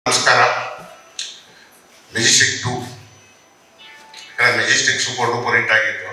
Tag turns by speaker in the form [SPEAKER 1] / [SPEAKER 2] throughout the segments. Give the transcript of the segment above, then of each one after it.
[SPEAKER 1] ನಮಸ್ಕಾರ Majestic to Majestic super duper hit ಆಗಿತ್ತು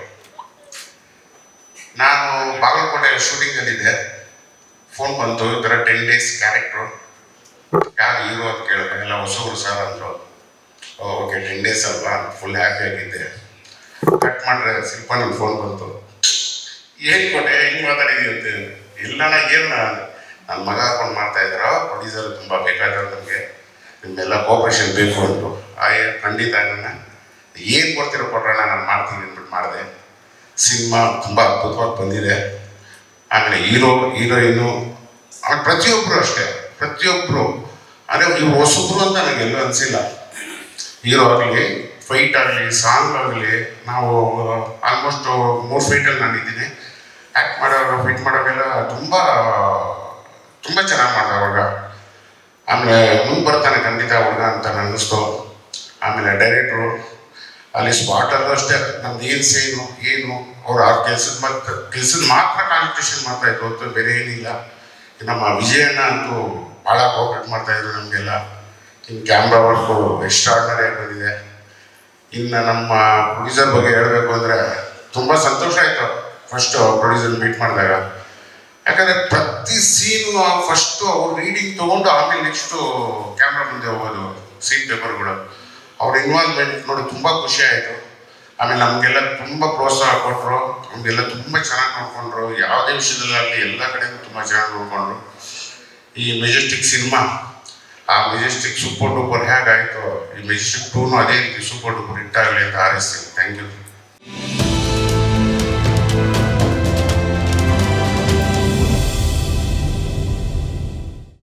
[SPEAKER 1] ನಾನು ಬಾಗಲಕೋಟೆಯಲ್ಲಿ ಶೂಟಿಂಗಲ್ಲಿದ್ದೆ ಫೋನ್ ಬಂತು ಈ ಥರ ಟೆನ್ ಡೇಸ್ ಕ್ಯಾರೆಕ್ಟ್ರು ಯಾರು ಹೀರೋ ಅಂತ ಕೇಳಿದೆ ಎಲ್ಲ ಹೊಸಬ್ರು ಸರ್ ಅಂದರು ಓಕೆ ಟೆನ್ ಡೇಸ್ ಅಲ್ವಾ ಫುಲ್ ಹ್ಯಾಪಿ ಆಗಿದ್ದೆ ಕಟ್ ಮಾಡಿದ್ರೆ ಸ್ವಲ್ಪ ನಿಮ್ಮ ಫೋನ್ ಬಂತು ಏನು ಕೊಟ್ಟೆ ಹೆಂಗೆ ಮಾತಾಡಿದೀವಿ ಅಂತ ಇಲ್ಲಣ್ಣ ಏನು ನನ್ನ ಮಗ ಹಾಕೊಂಡು ಮಾಡ್ತಾ ಇದ್ದಾರೋ ಪ್ರೊಡ್ಯೂಸರ್ ತುಂಬ ಬೇಕಾದ್ರೆ ನಮಗೆ ನಿಮ್ಮೆಲ್ಲ ಕೋಪರೇಷನ್ ಬೇಕು ಅಂದರು ಆಯ್ ಖಂಡಿತ ನನ್ನ ಏನು ಕೊಡ್ತೀರೋ ಕೊಟ್ರಣ್ಣ ನಾನು ಮಾಡ್ತೀನಿ ಅಂದ್ಬಿಟ್ಟು ಮಾಡಿದೆ ಸಿನಿಮಾ ತುಂಬ ಅದ್ಭುತವಾಗಿ ಬಂದಿದೆ ಆಮೇಲೆ ಹೀರೋ ಹೀರೋಯಿನು ಆಮೇಲೆ ಪ್ರತಿಯೊಬ್ಬರು ಅಷ್ಟೇ ಪ್ರತಿಯೊಬ್ಬರು ಅಂದರೆ ಇವ್ರು ಹೊಸಬ್ರು ಅಂತ ನನಗೆಲ್ಲೂ ಅನಿಸಿಲ್ಲ ಹೀರೋ ಆಗಲಿ ಫೈಟ್ ಆಗಲಿ ಸಾಂಗ್ ಆಗಲಿ ನಾವು ಆಲ್ಮೋಸ್ಟ್ ಮೂರು ಫೈಟಲ್ಲಿ ನಾನು ಇದ್ದೀನಿ ಆ್ಯಕ್ಟ್ ಮಾಡೋರು ಫೈಟ್ ಮಾಡೋವೆಲ್ಲ ತುಂಬ ತುಂಬ ಚೆನ್ನಾಗಿ ಮಾಡ್ದ ಹುಡುಗ ಆಮೇಲೆ ಮುಂದೆ ಬರ್ತಾನೆ ಖಂಡಿತ ಹುಡುಗ ಅಂತ ಅನ್ನಿಸ್ತು ಆಮೇಲೆ ಡೈರೆಕ್ಟ್ರು ಅಲ್ಲಿ ಸ್ಪಾಟಲ್ಲೂ ಅಷ್ಟೇ ನಮ್ದು ಏನು ಸೇನು ಏನು ಅವ್ರು ಆ ಕೆಲ್ಸದ ಮಾತ್ರ ಕೆಲ್ಸದ ಮಾತ್ರ ಕಾನ್ಸಂಟ್ರೇಷನ್ ಮಾಡ್ತಾ ಇದ್ರು ಹೊರತು ಬೇರೆ ಏನಿಲ್ಲ ನಮ್ಮ ವಿಜಯಣ್ಣ ಅಂತೂ ಭಾಳ ಕೋಆಪ್ರೇಟ್ ಮಾಡ್ತಾ ಇದ್ರು ನಮಗೆಲ್ಲ ಇನ್ನು ಕ್ಯಾಮ್ರಾ ವರ್ಕು ಎಕ್ಸ್ಟ್ರಾರ್ಡನರಿ ಆಗಿ ಬಂದಿದೆ ಇನ್ನು ನಮ್ಮ ಪ್ರೊಡ್ಯೂಸರ್ ಬಗ್ಗೆ ಹೇಳಬೇಕು ಅಂದರೆ ತುಂಬ ಸಂತೋಷ ಆಯಿತು ಫಸ್ಟು ಪ್ರೊಡ್ಯೂಸರ್ ಮೀಟ್ ಮಾಡಿದಾಗ ಯಾಕಂದರೆ ಪ್ರತಿ ಸೀನು ಫಸ್ಟು ಅವ್ರು ರೀಡಿಂಗ್ ತೊಗೊಂಡು ಆಮೇಲೆ ನೆಕ್ಸ್ಟು ಕ್ಯಾಮ್ರಾ ಮುಂದೆ ಹೋಗೋದು ಸೀನ್ ಪೇಪರ್ಗಳು ಅವ್ರ ಇನ್ವಾಲ್ವ್ಮೆಂಟ್ ನೋಡಿ ತುಂಬ ಖುಷಿ ಆಯಿತು ಆಮೇಲೆ ನಮಗೆಲ್ಲ ತುಂಬ ಪ್ರೋತ್ಸಾಹ ಕೊಟ್ಟರು ನಮಗೆಲ್ಲ ತುಂಬ ಚೆನ್ನಾಗಿ ನೋಡ್ಕೊಂಡ್ರು ಯಾವುದೇ ವಿಷಯದಲ್ಲಾಗಲಿ ಎಲ್ಲ ಕಡೆಗೂ ತುಂಬ ಚೆನ್ನಾಗಿ ನೋಡ್ಕೊಂಡ್ರು ಈ ಮೆಜೆಸ್ಟಿಕ್ ಸಿನಿಮಾ ಆ ಮೆಜೆಸ್ಟಿಕ್ ಸೂಪರ್ ಡೂಪರ್ ಹೇಗಾಯಿತು ಈ ಮೆಜೆಸ್ಟಿಕ್ ಟೂನು ಅದೇ ರೀತಿ ಸೂಪರ್ ಡೂಪರ್ ಹಿಟ್ಟಾಗಲಿ ಅಂತ ಹಾರೈಸ್ತೀನಿ ಥ್ಯಾಂಕ್ ಯು